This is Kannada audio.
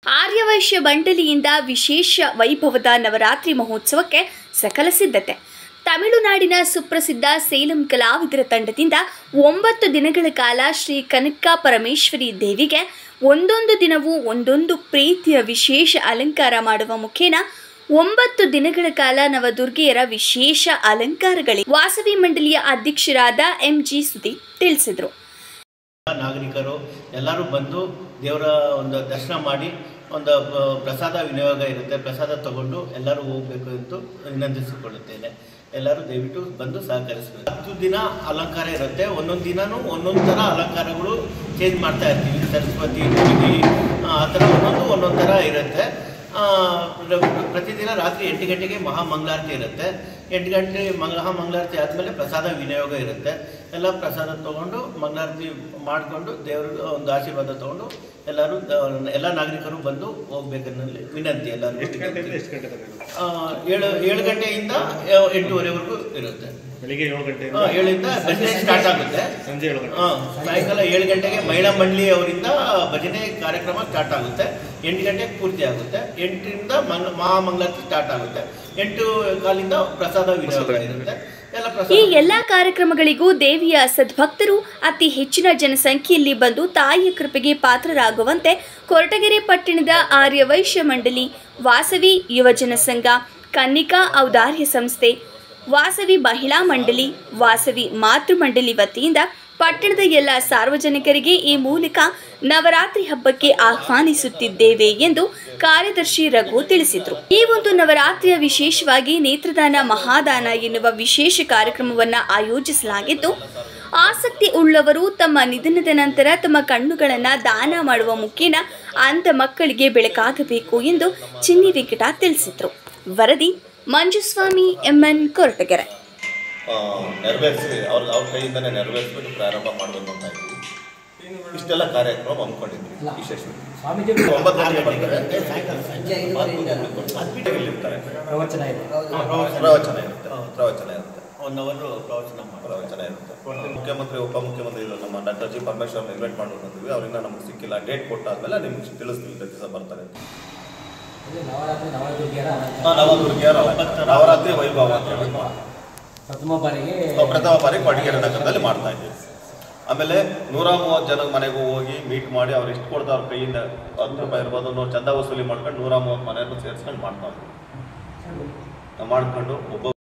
ಆರ್ಯವೈಶ್ಯ ಮಂಡಳಿಯಿಂದ ವಿಶೇಷ ವೈಭವದ ನವರಾತ್ರಿ ಮಹೋತ್ಸವಕ್ಕೆ ಸಕಲ ಸಿದ್ಧತೆ ತಮಿಳುನಾಡಿನ ಸುಪ್ರಸಿದ್ಧ ಸೇಲಂ ಕಲಾವಿದರ ತಂಡದಿಂದ ಒಂಬತ್ತು ದಿನಗಳ ಕಾಲ ಶ್ರೀ ಕನಕ ಪರಮೇಶ್ವರಿ ದೇವಿಗೆ ಒಂದೊಂದು ದಿನವೂ ಒಂದೊಂದು ಪ್ರೀತಿಯ ವಿಶೇಷ ಅಲಂಕಾರ ಮಾಡುವ ಮುಖೇನ ಒಂಬತ್ತು ದಿನಗಳ ಕಾಲ ನವದುರ್ಗೆಯರ ವಿಶೇಷ ಅಲಂಕಾರಗಳಿಗೆ ವಾಸವಿ ಮಂಡಳಿಯ ಅಧ್ಯಕ್ಷರಾದ ಎಂ ಜಿ ಸುದೀಪ್ ತಿಳಿಸಿದರು ನಾಗರಿಕರು ಎಲ್ಲರೂ ಬಂದು ದೇವರ ಒಂದು ದರ್ಶನ ಮಾಡಿ ಒಂದು ಪ- ಪ್ರಸಾದ ವಿನಿಯೋಗ ಇರುತ್ತೆ ಪ್ರಸಾದ ತಗೊಂಡು ಎಲ್ಲರೂ ಹೋಗಬೇಕು ಎಂದು ವಿನಂತಿಸಿಕೊಳ್ಳುತ್ತೇನೆ ಎಲ್ಲರೂ ದಯವಿಟ್ಟು ಬಂದು ಸಹಕರಿಸಬೇಕು ಹತ್ತು ದಿನ ಅಲಂಕಾರ ಇರುತ್ತೆ ಒಂದೊಂದು ದಿನನೂ ಒಂದೊಂದು ಥರ ಅಲಂಕಾರಗಳು ಚೇಂಜ್ ಮಾಡ್ತಾ ಇರ್ತೀವಿ ಸರಸ್ವತಿ ದೇವಿ ಆ ಥರ ಒಂದೊಂದು ಒಂದೊಂದು ಥರ ಇರುತ್ತೆ ಆ, ಪ್ರ- ಪ್ರತಿದಿನ ರಾತ್ರಿ ಎಂಟು ಗಂಟೆಗೆ ಮಹಾಮಂಗಳಾರತಿ ಇರುತ್ತೆ ಎಂಟು ಗಂಟೆ ಮಹಾ ಮಂಗಳಾರತಿ ಆದಮೇಲೆ ಪ್ರಸಾದ ವಿನಿಯೋಗ ಇರುತ್ತೆ ಎಲ್ಲ ಪ್ರಸಾದ ತಗೊಂಡು ಮಂಗಳಾರತಿ ಮಾಡಿಕೊಂಡು ದೇವ್ರ ಒಂದು ಆಶೀರ್ವಾದ ತಗೊಂಡು ಎಲ್ಲರೂ ದ- ಎಲ್ಲ ನಾಗರಿಕರು ಬಂದು ಹೋಗ್ಬೇಕನ್ನಲ್ಲಿ ವಿನಂತಿ ಎಲ್ಲರೂ ಎಷ್ಟು ಗಂಟೆಯಿಂದ ಎಷ್ಟು ಗಂಟೆ ತನಕ ಇರುತ್ತೆ? ಏಳು ಏಳು ಗಂಟೆಯಿಂದ ಆ, ಎಂಟೂವರೆವರೆಗೂ ಇರುತ್ತೆ ಬೆಳಿಗ್ಗೆ ಏಳು ಆ, ಗಂಟೆಯಿಂದ ಏಳಿಂದ ಭಜನೆ ಸ್ಟಾರ್ಟ್ ಆಗುತ್ತೆ ಸಂಜೆ ಏಳು ಗಂಟೆ ಆ, ಸಾಯಂಕಾಲ ಏಳು ಗಂಟೆಗೆ ಮಹಿಳಾ ಮಂಡಳಿ ಅವರಿಂದ ಭಜನೆ ಕಾರ್ಯಕ್ರಮ ಸ್ಟಾರ್ಟ್ ಆಗುತ್ತೆ ಎಂಟು ಗಂಟೆಗೆ ಪೂರ್ತಿ ಆಗುತ್ತೆ ಎಂಟರಿಂದ ಮಂಗ ಮಹಾಮಂಗಳಾರತಿ ಸ್ಟಾರ್ಟ್ ಆಗುತ್ತೆ ಎಂಟು ಕಾಲಿಂದ ಪ್ರಸಾದ ವಿನಿಯೋಗ ಇರುತ್ತೆ ಎಲ್ಲ ಈ ಪ್ರಸಾದ ಎಲ್ಲ ಕಾರ್ಯಕ್ರಮಗಳಿಗೂ ದೇವಿಯ ಸದ್ಭಕ್ತರು ಅತಿ ಹೆಚ್ಚಿನ ಜನಸಂಖ್ಯೆಯಲ್ಲಿ ಬಂದು ತಾಯಿಯ ಕೃಪೆಗೆ ಪಾತ್ರರಾಗುವಂತೆ ಕೊರಟಗೆರೆ ಪಟ್ಟಣದ ಆರ್ಯವೈಶ್ಯ ಮಂಡಳಿ ವಾಸವಿ ಯುವಜನ ಸಂಘ ಕನ್ನಿಕಾ ಔದಾರ್ಯ ಸಂಸ್ಥೆ ವಾಸವಿ ಮಹಿಳಾ ಮಂಡಳಿ ವಾಸವಿ ಮಾತೃ ಮಂಡಳಿ ವತಿಯಿಂದ ಪಟ್ಟಣದ ಎಲ್ಲ ಸಾರ್ವಜನಿಕರಿಗೆ ಈ ಮೂಲಕ ನವರಾತ್ರಿ ಹಬ್ಬಕ್ಕೆ ಆಹ್ವಾನಿಸುತ್ತಿದ್ದೇವೆ ಎಂದು ಕಾರ್ಯದರ್ಶಿ ರಘು ತಿಳಿಸಿದರು ಈ ಒಂದು ನವರಾತ್ರಿಯ ವಿಶೇಷವಾಗಿ ನೇತ್ರದಾನ ಮಹಾದಾನ ಎನ್ನುವ ವಿಶೇಷ ಕಾರ್ಯಕ್ರಮವನ್ನು ಆಯೋಜಿಸಲಾಗಿದ್ದು ಆಸಕ್ತಿ ಉಳ್ಳವರು ತಮ್ಮ ನಿಧನದ ನಂತರ ತಮ್ಮ ಕಣ್ಣುಗಳನ್ನು ದಾನ ಮಾಡುವ ಮುಖೇನ ಅಂಧ ಮಕ್ಕಳಿಗೆ ಬೆಳಕಾಗಬೇಕು ಎಂದು ಚಿನ್ನಿ ವೆಂಕಟ ತಿಳಿಸಿದರು ವರದಿ ಮಂಜುಸ್ವಾಮಿ ಎಂಎನ್ ಕೊರಟಗೆರೆ ಆ, ನೆರವೇರಿಸಿ ಅವ್ರ ಅವ್ರ ಕೈಯಿಂದನೇ ನೆರವೇರಿಸ್ಬಿಟ್ಟು ಪ್ರಾರಂಭ ಮಾಡಬೇಕು ಅಂತ ಇದ್ವಿ ಇಷ್ಟೆಲ್ಲ ಕಾರ್ಯಕ್ರಮ ಹಮ್ಮಿಕೊಂಡಿದ್ವಿ ವಿಶೇಷವಾಗಿ ಒಂಬತ್ತು ಗಂಟೆಗೆ ಬರ್ತಾರೆ ಇಲ್ಲಿರ್ತಾರೆ ಪ್ರವಚನ ಇದೆ ಪ್ರವಚನ ಇರುತ್ತೆ ಪ್ರವಚನ ಇರುತ್ತೆ ಒನ್ ಅವರ್ ಪ್ರವಚನ ಮಾಡಿ ಪ್ರವಚನ ಇರುತ್ತೆ ಮುಖ್ಯಮಂತ್ರಿ ಉಪಮುಖ್ಯಮಂತ್ರಿ ಇರೋ ನಮ್ಮ ಡಾಕ್ಟರ್ ಜಿ ಪರಮೇಶ್ವರ್ ಇನ್ವೈಟ್ ಮಾಡ್ಬೇಕು ಅಂತೀವಿ ಅವರಿಂದ ನಮ್ಗೆ ಸಿಕ್ಕಿಲ್ಲ ಡೇಟ್ ಕೊಟ್ಟಾದ್ಮೇಲೆ ನಿಮ್ಗೆ ತಿಳಿಸ್ತೀವಿ ಪ್ರತಿ ದಿವಸ ಬರ್ತಾರೆ ಅಂತ. ಇದು ನವರಾತ್ರಿ ನವದುರ್ಗಿಯರ ಆ, ನವದುರ್ಗಿಯರ ನವರಾತ್ರಿ ವೈಭವ ಅಂತ ಹೇಳಿ ಪ್ರಥಮ ಬಾರಿಗೆ ನಾವು ಪ್ರಥಮ ಬಾರಿ ಕೊಡಗೇರಿ ನಗರದಲ್ಲಿ ಮಾಡ್ತಾ ಇದ್ದೀವಿ ಆಮೇಲೆ ನೂರ ಮೂವತ್ತು ಜನ ಮನೆಗೂ ಹೋಗಿ ಮೀಟ್ ಮಾಡಿ ಅವ್ರು ಎಷ್ಟು ಕೊಡ್ತಾರೆ ಅವ್ರ ಕೈಯಿಂದ ಹತ್ತು ರೂಪಾಯಿ ಇರ್ಬೋದು ನೂರು ಚಂದ ವಸೂಲಿ ಮಾಡ್ಕೊಂಡು ನೂರ ಮೂವತ್ತು ಮನೆಯನ್ನು ಸೇರಿಸ್ಕೊಂಡು ಮಾಡ್ತಾ ಇದ್ದೀವಿ ನಾವು ಮಾಡ್ಕೊಂಡು ಒಬ್ಬ